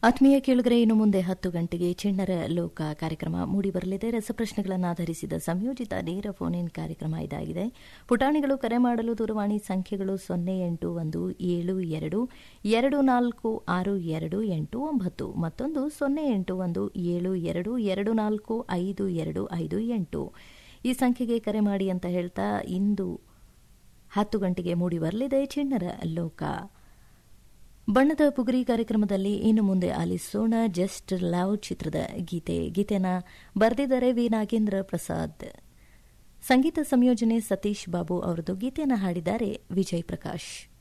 ಆತ್ಮೀಯ ಕೇಳುಗರೆ ಇನ್ನು ಮುಂದೆ ಹತ್ತು ಗಂಟೆಗೆ ಚಿಣ್ಣರ ಲೋಕ ಕಾರ್ಯಕ್ರಮ ಮೂಡಿಬರಲಿದೆ ರಸಪ್ರಶ್ನೆಗಳನ್ನು ಆಧರಿಸಿದ ಸಂಯೋಜಿತ ನೇರ ಫೋನ್ ಇನ್ ಕಾರ್ಯಕ್ರಮ ಇದಾಗಿದೆ ಪುಟಾಣಿಗಳು ಕರೆ ಮಾಡಲು ದೂರವಾಣಿ ಸಂಖ್ಯೆಗಳು ಸೊನ್ನೆ ಎಂಟು ಒಂದು ಏಳು ಎರಡು ಎರಡು ನಾಲ್ಕು ಆರು ಎರಡು ಎಂಟು ಒಂಬತ್ತು ಮತ್ತೊಂದು ಸೊನ್ನೆ ಎಂಟು ಒಂದು ಏಳು ಎರಡು ಎರಡು ನಾಲ್ಕು ಐದು ಎರಡು ಐದು ಎಂಟು ಈ ಸಂಖ್ಯೆಗೆ ಕರೆ ಮಾಡಿ ಅಂತ ಹೇಳ್ತಾ ಇಂದು ಹತ್ತು ಗಂಟೆಗೆ ಮೂಡಿ ಬರಲಿದೆ ಚಿಣ್ಣರ ಲೋಕ ಬಣ್ಣದ ಪುಗರಿ ಕಾರ್ಯಕ್ರಮದಲ್ಲಿ ಇನ್ನು ಮುಂದೆ ಆಲಿಸೋಣ ಜಸ್ಟ್ ಲವ್ ಚಿತ್ರದ ಗೀತೆ ಗೀತೆನ ಬರೆದಿದ್ದಾರೆ ವಿ ನಾಗೇಂದ್ರ ಪ್ರಸಾದ್ ಸಂಗೀತ ಸಂಯೋಜನೆ ಸತೀಶ್ ಬಾಬು ಅವರದು ಗೀತೆಯನ್ನು ಹಾಡಿದ್ದಾರೆ ವಿಜಯ್ ಪ್ರಕಾಶ್